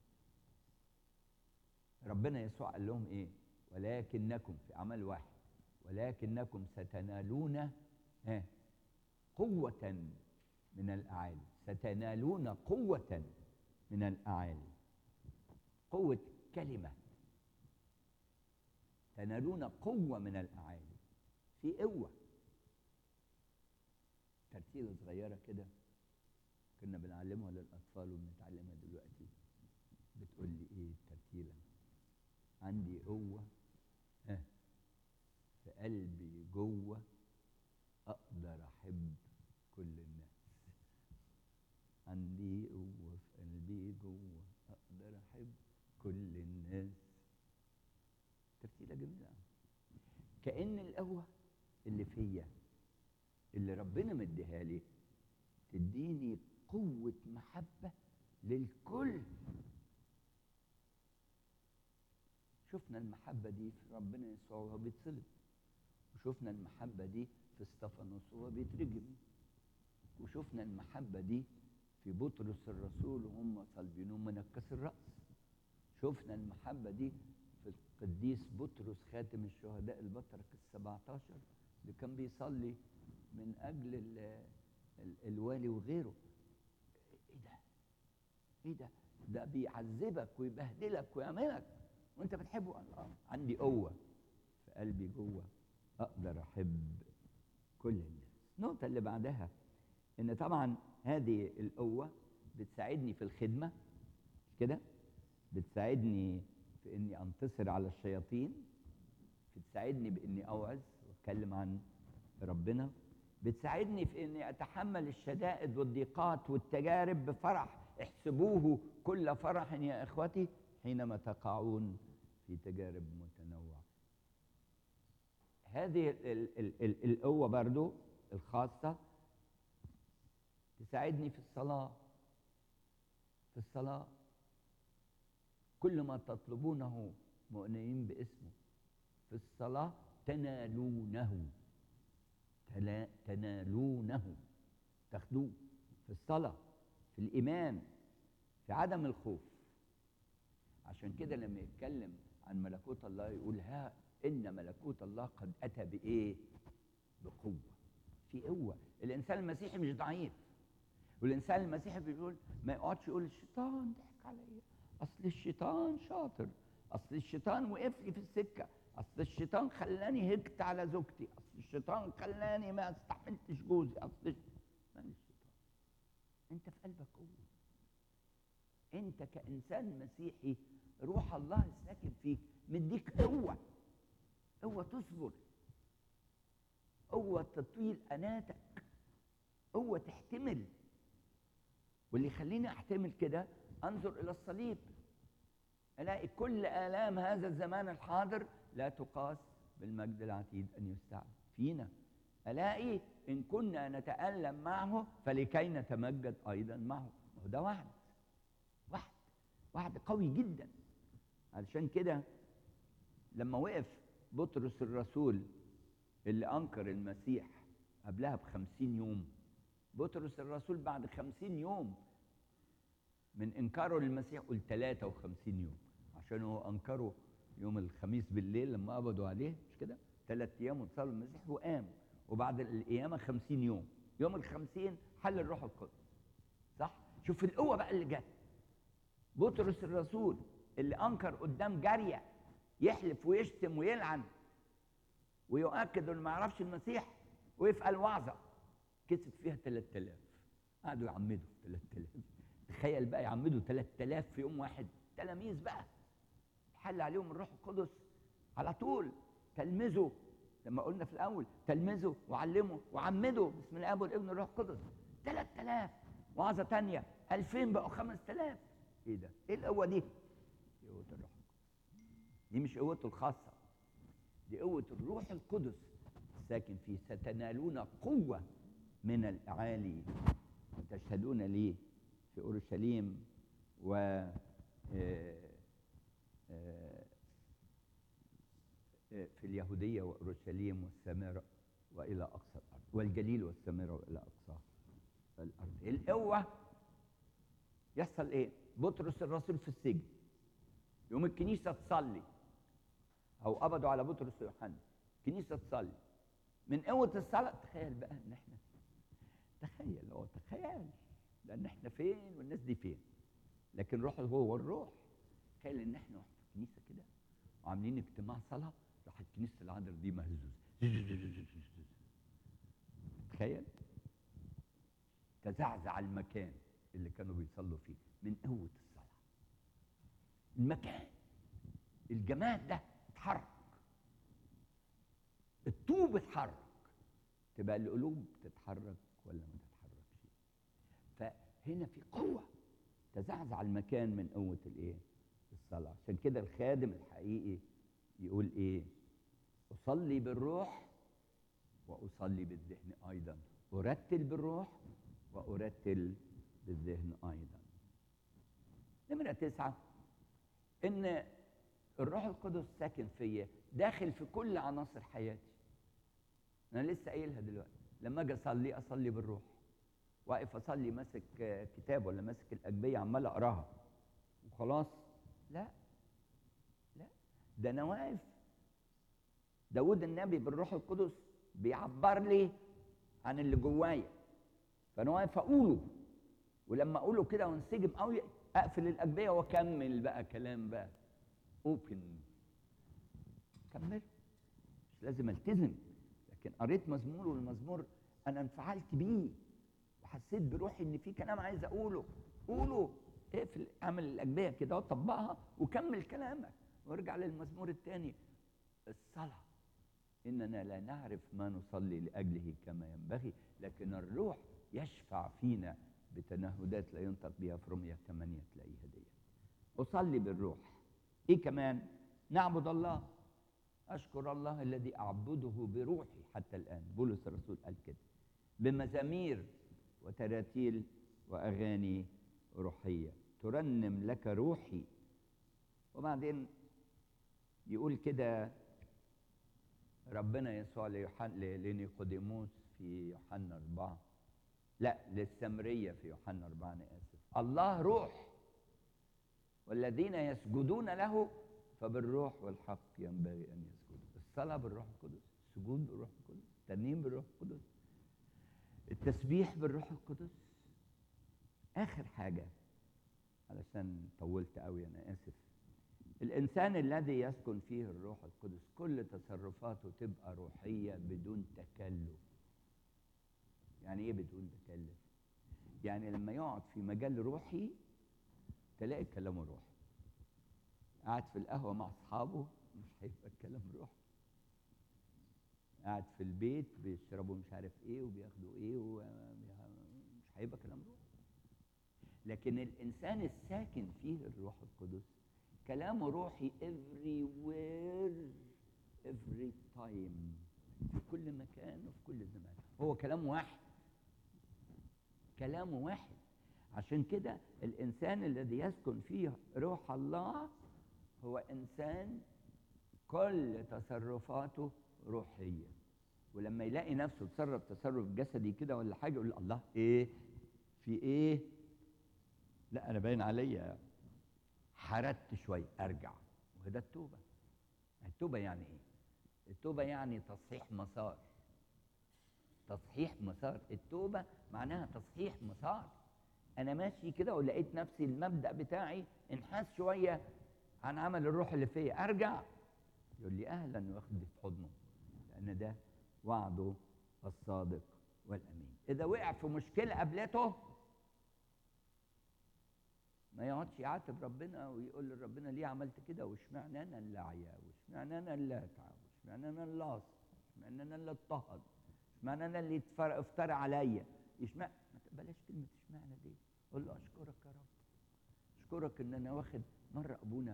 S1: ربنا يسوع قال لهم ايه ولكنكم في عمل واحد ولكنكم ستنالون ها قوة من الأعالي ستنالون قوة من الأعالي قوة كلمة تنالون قوة من الأعالي في قوة ترتيلة صغيرة كده كنا بنعلمها للأطفال وبنتعلمها دلوقتي بتقول لي إيه الترتيلة عندي قوة ها في قلبي جوه أقدر أحب كل الناس عندي قوة في قلبي جوه أقدر أحب كل الناس ترتيلة جميلة كأن القوة اللي فيا اللي ربنا مديها لي تديني قوة محبة للكل شفنا المحبة دي في ربنا يسوع وهو بيتصلب وشفنا المحبة دي في استفانوس وهو بيترجم وشفنا المحبة دي في بطرس الرسول وهم صلبينه منكس الرأس شفنا المحبة دي في القديس بطرس خاتم الشهداء البطرك السبعتاشر اللي كان بيصلي من أجل ال ال الوالي وغيره ايه ده ايه ده ده بيعذبك ويبهدلك ويعملك وانت بتحبه الله عندي قوة في قلبي جوه اقدر احب كل الناس النقطة اللي بعدها ان طبعا هذه القوة بتساعدني في الخدمة كده بتساعدني في اني انتصر على الشياطين بتساعدني باني اوعظ واتكلم عن ربنا بتساعدني في اني اتحمل الشدائد والضيقات والتجارب بفرح احسبوه كل فرح يا اخوتي حينما تقعون في تجارب متنوعه هذه ال- ال- ال- القوه برضو الخاصه تساعدني في الصلاه في الصلاه كل ما تطلبونه مؤمنين باسمه في الصلاه تنالونه تلا- تنالونه تاخدوه في الصلاه في الايمان في عدم الخوف عشان كده لما يتكلم عن ملكوت الله يقول ها ان ملكوت الله قد اتى بايه بقوه في قوه الانسان المسيحي مش ضعيف والانسان المسيحي بيقول ما يقعدش يقول الشيطان ضحك عليا اصل الشيطان شاطر اصل الشيطان وقف لي في السكه اصل الشيطان خلاني هكت على زوجتي اصل الشيطان خلاني ما استحملتش جوزي اصل الش- مال الشيطان انت في قلبك قوه انت كانسان مسيحي روح الله الساكن فيك مديك قوه قوه تصبر قوه تطيل اناتك قوه تحتمل واللي يخليني احتمل كده انظر الى الصليب الاقي كل الام هذا الزمان الحاضر لا تقاس بالمجد العتيد ان يستعد فينا الاقي ان كنا نتالم معه فلكي نتمجد ايضا معه وده وعد وعد وعد قوي جدا علشان كده لما وقف بطرس الرسول اللي انكر المسيح قبلها بخمسين يوم بطرس الرسول بعد خمسين يوم من انكاره للمسيح قل 53 يوم عشان هو انكره يوم الخميس بالليل لما قبضوا عليه مش كده ثلاث ايام وصلوا المسيح وقام وبعد القيامه 50 يوم يوم الخمسين حل الروح القدس صح شوف القوه بقى اللي جت بطرس الرسول اللي انكر قدام جاريه يحلف ويشتم ويلعن ويؤكد انه ما يعرفش المسيح ويفعل وعظه كسب فيها 3000 قعدوا يعمدوا 3000 تخيل بقى يعمدوا 3000 في يوم واحد تلاميذ بقى حل عليهم الروح القدس على طول تلمذوا لما قلنا في الاول تلمذوا وعلموا وعمدوا بسم الاب والابن والروح القدس 3000 وعظه ثانيه 2000 بقوا 5000 ايه ده؟ ايه القوه دي؟ دي قوه الروح القدس دي مش قوته الخاصه دي قوه الروح القدس الساكن فيه ستنالون قوه من الاعالي وتشهدون لي في اورشليم و آه، آه، آه، في اليهودية وأورشليم والسامرة وإلى أقصى الأرض والجليل والسامرة وإلى أقصى الأرض القوة يحصل إيه؟ بطرس الرسول في السجن يوم الكنيسة تصلي أو قبضوا على بطرس ويوحنا الكنيسة تصلي من قوة الصلاة تخيل بقى إن إحنا تخيل هو تخيل لأن إحنا فين والناس دي فين لكن روح هو الروح تخيل إن إحنا واحنا في الكنيسة كده وعاملين اجتماع صلاة راحت كنيسة العذراء دي مهزوز تخيل تزعزع المكان اللي كانوا بيصلوا فيه من قوة الصلاة المكان الجماد ده اتحرك الطوب اتحرك تبقى القلوب تتحرك ولا ما تتحركش فهنا في قوة تزعزع المكان من قوة الايه الصلاة عشان كده الخادم الحقيقي يقول ايه أصلي بالروح وأصلي بالذهن أيضا أرتل بالروح وأرتل بالذهن أيضا نمرة تسعة إن الروح القدس ساكن فيا داخل في كل عناصر حياتي أنا لسه قايلها دلوقتي لما أجي أصلي أصلي بالروح واقف أصلي ماسك آه، كتاب ولا ماسك الأجبية عمال أقراها وخلاص لا لا ده أنا واقف داود النبي بالروح القدس بيعبر لي عن اللي جوايا فانا واقف اقوله ولما اقوله كده وانسجم قوي اقفل الاجبيه واكمل بقى كلام بقى اوبن كمل مش لازم التزم لكن قريت مزمور والمزمور انا انفعلت بيه وحسيت بروحي ان في كلام عايز اقوله قوله اقفل اعمل الاجبيه كده وطبقها وكمل كلامك وارجع للمزمور الثاني الصلاه إننا لا نعرف ما نصلي لأجله كما ينبغي لكن الروح يشفع فينا بتنهدات لا ينطق بها في رمية 8 تلاقيها دي أصلي بالروح إيه كمان نعبد الله أشكر الله الذي أعبده بروحي حتى الآن بولس الرسول قال كده بمزامير وتراتيل وأغاني روحية ترنم لك روحي وبعدين يقول كده ربنا يسوع ليوحنا لنيقوديموس في يوحنا أربعة لا للسمرية في يوحنا أربعة أنا آسف الله روح والذين يسجدون له فبالروح والحق ينبغي أن يسجدوا الصلاة بالروح القدس السجود بالروح القدس الترنيم بالروح القدس التسبيح بالروح القدس آخر حاجة علشان طولت قوي أنا آسف الإنسان الذي يسكن فيه الروح القدس كل تصرفاته تبقى روحية بدون تكلف يعني إيه بدون تكلف؟ يعني لما يقعد في مجال روحي تلاقي كلامه روحي قاعد في القهوة مع أصحابه مش هيبقى الكلام روحي قاعد في البيت بيشربوا مش عارف ايه وبياخدوا ايه ومش هيبقى كلام روحي لكن الانسان الساكن فيه الروح القدس كلامه روحي everywhere every time في كل مكان وفي كل زمان هو كلام واحد كلامه واحد عشان كده الانسان الذي يسكن فيه روح الله هو انسان كل تصرفاته روحيه ولما يلاقي نفسه تصرف تصرف جسدي كده ولا حاجه يقول الله ايه في ايه لا انا باين عليا حردت شويه ارجع وده التوبه التوبه يعني ايه التوبه يعني تصحيح مسار تصحيح مسار التوبه معناها تصحيح مسار انا ماشي كده ولقيت نفسي المبدا بتاعي انحاز شويه عن عمل الروح اللي فيا ارجع يقول لي اهلا واخدني في حضنه لان ده وعده الصادق والامين اذا وقع في مشكله قابلته ما يقعدش يعاتب ربنا ويقول لربنا ليه عملت كده واشمعنى انا اللي اعيا واشمعنى انا اللي اتعب واشمعنى انا اللي اصل اشمعنى انا اللي اضطهد اشمعنى انا اللي اتفر- افترى عليا اشمعنى ما تقبلش كلمه اشمعنى دي قول له اشكرك يا رب اشكرك ان انا واخد مره ابونا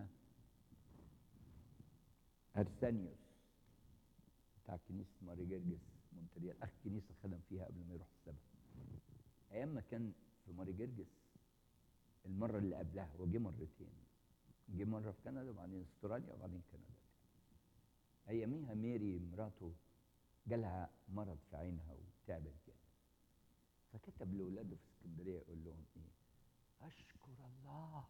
S1: ارسانيوس بتاع كنيسه ماري جرجس مونتريال اخ كنيسه خدم فيها قبل ما يروح السبت ايام ما كان في ماري جرجس المره اللي قبلها هو جه مرتين جه مره في كندا وبعدين استراليا وبعدين كندا اياميها ميري مراته جالها مرض في عينها وتعبت كده فكتب لاولاده في اسكندريه يقول لهم ايه اشكر الله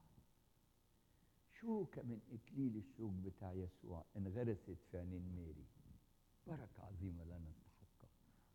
S1: شوكة من إكليل الشوك بتاع يسوع انغرست في عينين ميري بركة عظيمة لا نستحقها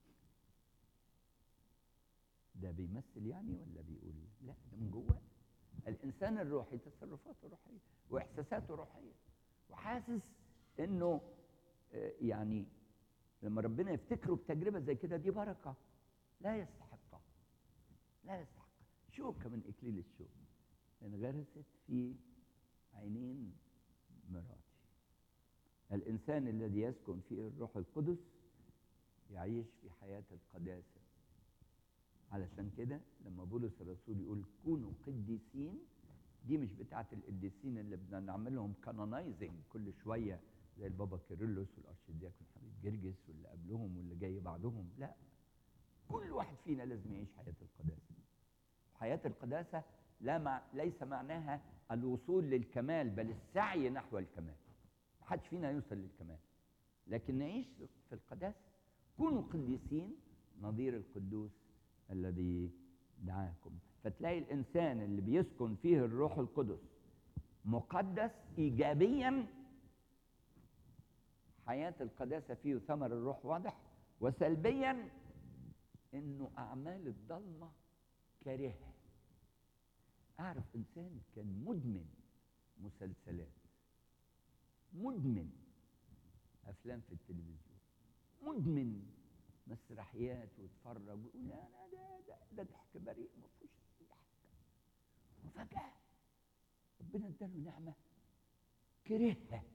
S1: ده بيمثل يعني ولا بيقول لا ده من جواه الإنسان الروحي تصرفاته روحية وإحساساته روحية وحاسس إنه آه، يعني لما ربنا يفتكره بتجربة زي كده دي بركة لا يستحقها لا يستحقها شوكة من إكليل الشوك انغرست في عينين مراتي الإنسان الذي يسكن فيه الروح القدس يعيش في حياة القداسة علشان كده لما بولس الرسول يقول كونوا قديسين دي مش بتاعة القديسين اللي بنعملهم كانونايزنج كل شوية زي البابا كيرلس والأرشدياكون حبيب جرجس واللي قبلهم واللي جاي بعدهم لا كل واحد فينا لازم يعيش حياة القداسة حياة القداسة لا مع ليس معناها الوصول للكمال بل السعي نحو الكمال محدش فينا يوصل للكمال لكن نعيش في القداسة كونوا قديسين نظير القدوس الذي دعاكم فتلاقي الإنسان اللي بيسكن فيه الروح القدس مقدس إيجابيا حياة القداسة فيه ثمر الروح واضح وسلبيا إنه أعمال الضلمة كارهها أعرف إنسان كان مدمن مسلسلات مدمن أفلام في التلفزيون مدمن مسرحيات ويتفرج ويقول لا لا ده ده ده ضحك بريء ما فيهوش أي حاجة وفجأة ربنا اداله نعمة كرهها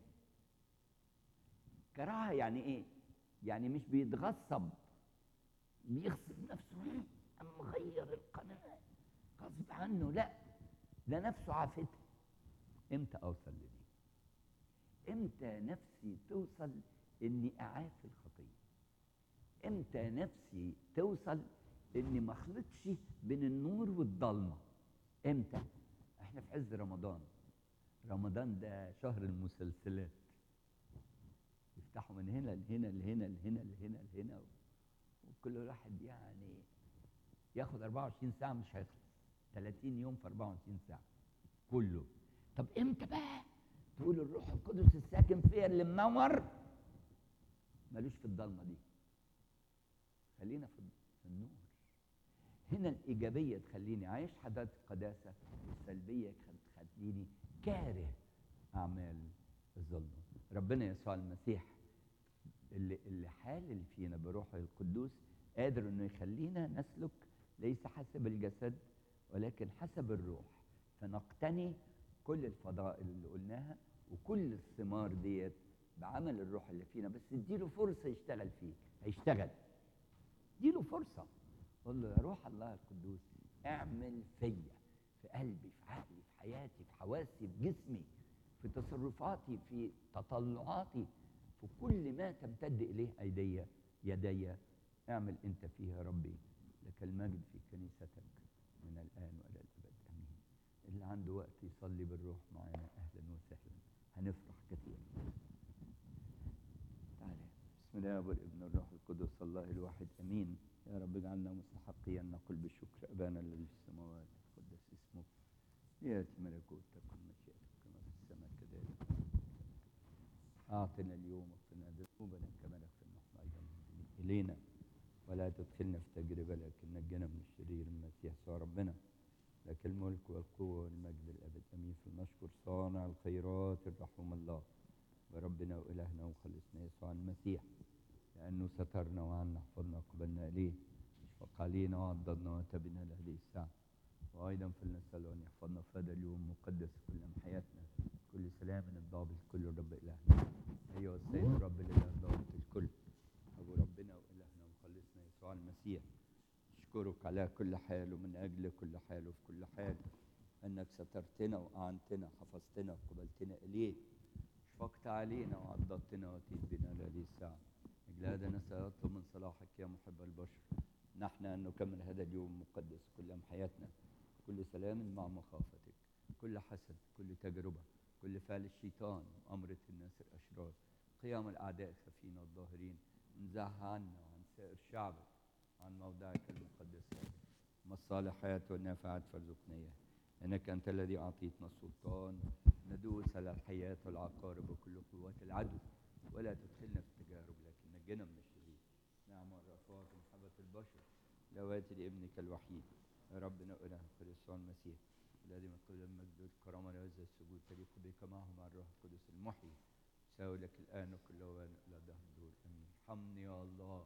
S1: كراهة يعني إيه؟ يعني مش بيتغصب بيغصب نفسه أم غير القناة غصب عنه لا ده نفسه عافتها امتى اوصل لدي امتى نفسي توصل اني اعافي الخطيه امتى نفسي توصل اني ما اخلطش بين النور والضلمه امتى احنا في عز رمضان رمضان ده شهر المسلسلات يفتحوا من هنا لهنا لهنا لهنا لهنا لهنا وكل واحد يعني ياخد 24 ساعه مش هيخلص 30 يوم في 24 ساعه كله طب امتى بقى تقول الروح القدس الساكن فيا اللي منور ملوش في الضلمه دي خلينا في في النور هنا الايجابيه تخليني عايش حياه القداسه والسلبيه تخ- تخليني كاره اعمال الظلمه ربنا يسوع المسيح اللي اللي حالل فينا بروحه القدوس قادر انه يخلينا نسلك ليس حسب الجسد ولكن حسب الروح فنقتني كل الفضائل اللي قلناها وكل الثمار ديت بعمل الروح اللي فينا بس اديله فرصه يشتغل فيك هيشتغل اديله فرصه قول له يا روح الله القدوس اعمل فيا في قلبي في عقلي في حياتي في حواسي في جسمي في تصرفاتي في تطلعاتي في كل ما تمتد اليه ايدي يدي اعمل انت فيها يا ربي لك المجد في كنيستك من الان والى الابد امين اللي عنده وقت يصلي بالروح معانا اهلا وسهلا هنفرح كثيرا تعالى بسم الله والابن والروح القدس الله الواحد امين يا رب اجعلنا مستحقين نقول بالشكر ابانا الذي في السماوات تقدس اسمك لياتي ملكوتك ومشيئتك كما في السماء كذلك اعطنا اليوم واغفرنا ذنوبنا كما نغفر نحن ايضا المذنبين الينا ولا تدخلنا في تجربه لكن نجنا من الشرير المسيح يسوع ربنا لك الملك والقوه والمجد الابد امين فلنشكر صانع الخيرات الرحوم الله وربنا والهنا وخلصنا يسوع المسيح لانه سترنا وعنا حفظنا وقبلنا اليه وقالينا وعضدنا وتبنا لهذه الساعه وأيضا فلنسأل أن يحفظنا في هذا اليوم مقدس كل أيام حياتنا كل سلام من الضابط كل رب إلهنا أيها السيد الرب الإله ضابط الكل أبو ربنا وإلهنا ومخلصنا يسوع المسيح أشكرك على كل حال ومن أجل كل حال وفي كل حال أنك سترتنا وأعنتنا حفظتنا وقبلتنا إليك شفقت علينا وعضدتنا وأتيت بنا لهذه الساعة أجل هذا نسأل أطلب من صلاحك يا محب البشر نحن أن نكمل هذا اليوم مقدس كل أيام حياتنا كل سلام مع مخافتك كل حسد كل تجربة كل فعل الشيطان وأمرة الناس الأشرار قيام الأعداء الخفين والظاهرين انزعها عنا وعن سائر شعبك عن موضعك المقدس ما الصالحات والنافعات فارزقنا إياها إنك أنت الذي أعطيتنا السلطان ندوس على الحياة والعقارب وكل قوات العدو ولا تدخلنا في التجارب لكن نجنا من الشرير نعم الرأفات ومحبة البشر لواتي لابنك الوحيد يا رب نؤنا في يسوع المسيح الذي من قبل المجد والكرامة لهذا السجود تليق بك معه مع الروح القدس المحيي ساوي لك الآن وكل وان إلى دهر الدور أمين ارحمني يا الله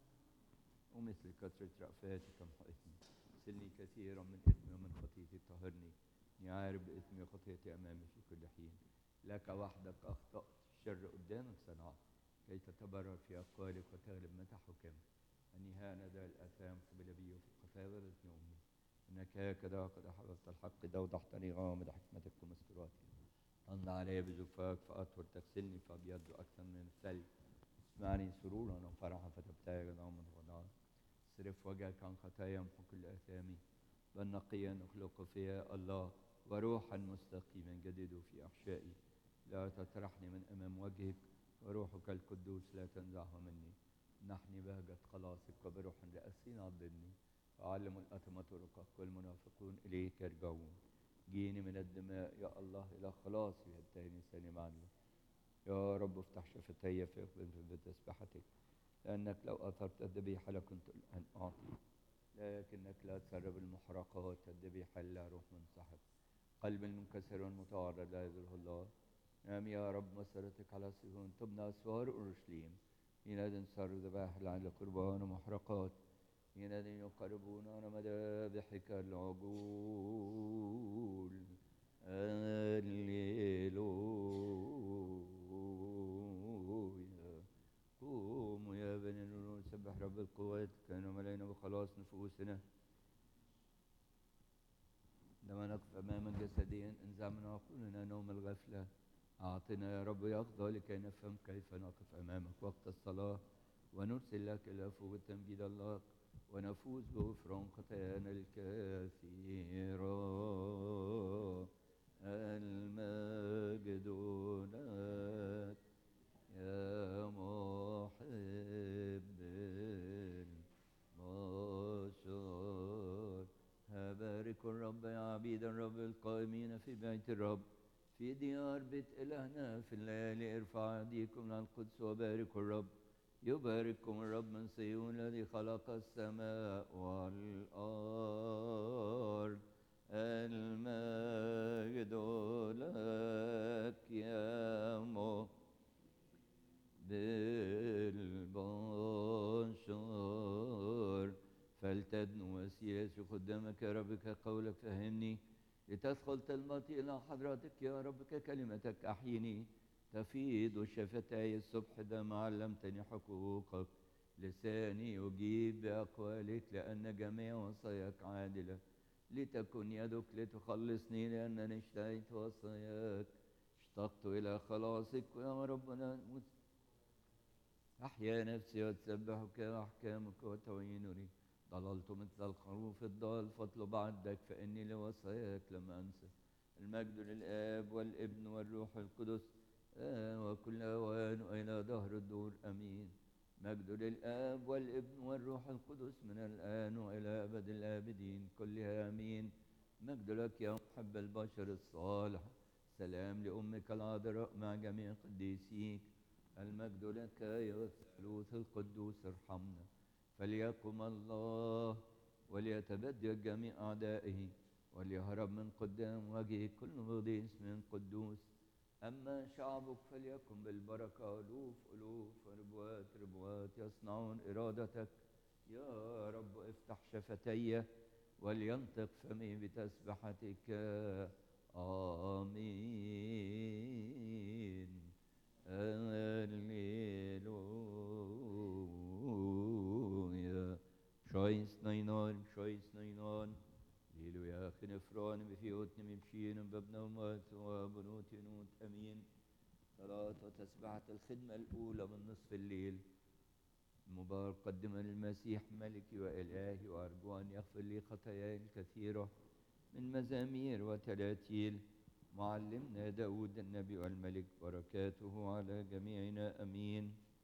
S1: ومثل كثرة رأفاتك محقتني سلني كثيرا من إثمي ومن خطيتي طهرني إني عارف بإثمي وخطيتي أمامي في كل حين لك وحدك أخطأت الشر قدامك صنعت كي تتبرر في أقوالك وتغلب متى حكمت أني هانذا الآثام قبل بي وفي الخطايا ولدتني أمي إنك هكذا قد أحببت الحق دوضحتني غامض حكمتك ومستوراتي أن علي بزفاك فأطهر تغسلني فأبيض أكثر من الثلج اسمعني سرورا وفرحا فتبتهج نوما وضعا صرف وجهك عن خطايا يمحو كل آثامي بل نقيا اخلق فيا الله وروحا مستقيما جدده في أحشائي لا تطرحني من أمام وجهك وروحك القدوس لا تنزعه مني نحني بهجة خلاصك وبروح رأسين عضدني وعلم الأتمة طرقك والمنافقون إليك يرجعون جيني من الدماء يا الله إلى خلاصي ينتهي لساني معلم يا رب افتح شفتي في بتسبحتك لأنك لو أثرت الذبيحة لكنت الآن أعطي لكنك لا تسرب المحرقات الذبيحة لا روح منسحب قلب المنكسر والمتعرض لا يذله الله نعم يا رب مسرتك على صهيون تبنى أسوار أورشليم حينئذ صار ذبائح العجل قربان ومحرقات حينئذ يقربون على مذابحك العجول هللويا قوموا يا بني النور سبح رب القوات كانوا ملينا بخلاص نفوسنا عندما نقف اماما جسديا انزع من عقولنا نوم الغفله اعطنا يا رب يقظه لكي نفهم كيف نقف امامك وقت الصلاه ونرسل لك العفو والتمجيد الله ونفوز بغفران خطايانا الكثيرة المجد لك يا محب البشر هبارك الرب يا عبيد الرب القائمين في بيت الرب في ديار بيت إلهنا في الليالي ارفع أيديكم على القدس وباركوا الرب يبارككم الرب من صيون الذي خلق السماء والأرض المجد لك يا مو بالبشر فلتدن وسيلة قدامك يا رب كقولك فهمني لتدخل طلبتي إلى حضرتك يا رب ككلمتك أحيني تفيض شفتي الصبح دم علمتني حقوقك لساني يجيب بأقوالك لأن جميع وصاياك عادلة لتكن يدك لتخلصني لأنني اشتهيت وصاياك اشتقت إلى خلاصك يا ربنا أحيا نفسي وتسبحك وأحكامك وتعينني ضللت مثل الخروف الضال فاطلب عدك فإني لوصاياك لم أنسى المجد للآب والابن والروح القدس آه وكل أوان وإلى دهر الدور أمين مجد للآب والابن والروح القدس من الآن وإلى أبد الآبدين كلها أمين مجد لك يا محب البشر الصالح سلام لأمك العذراء مع جميع قديسيك المجد لك يا الثالوث القدوس ارحمنا فليقم الله وليتبدل جميع أعدائه وليهرب من قدام وجهه كل مضي اسم قدوس أما شعبك فليكن بالبركة ألوف ألوف ربوات ربوات يصنعون إرادتك يا رب افتح شفتي ولينطق فمي بتسبحتك آمين هللويا شويس نينان شويس نينان ليلو يا أخي نفران بفيوتنا مبشين بابنا ومات وبنوت نوت أمين صلاة وتسبحة الخدمة الأولى من نصف الليل مبارك قدم المسيح ملكي وإلهي وأرجو أن يغفر لي خطاياي الكثيرة من مزامير وتلاتيل معلمنا داود النبي والملك بركاته على جميعنا أمين